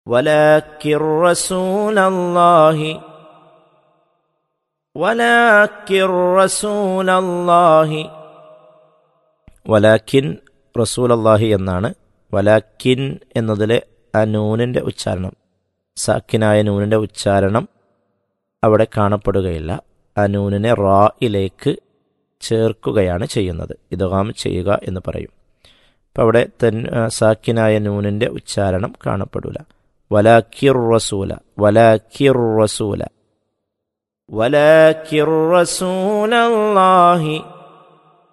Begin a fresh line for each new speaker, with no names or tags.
ولكن رسول الله ولكن رسول الله വലാക്കിൻ റസൂൽ അള്ളാഹി എന്നാണ് വലാക്കിൻ എന്നതിലെ ആ നൂനിൻ്റെ ഉച്ചാരണം സാക്കിനായ നൂനിൻ്റെ ഉച്ചാരണം അവിടെ കാണപ്പെടുകയില്ല ആ നൂനിനെ റായിലേക്ക് ചേർക്കുകയാണ് ചെയ്യുന്നത് ഇതുകാം ചെയ്യുക എന്ന് പറയും അപ്പം അവിടെ തൻ ആ, സാക്കിനായ നൂനിൻ്റെ ഉച്ചാരണം കാണപ്പെടില്ല വലാക്കിർ റസൂല വലാക്കിർ റസൂല വലാക്കിർ റസൂല അല്ലാഹി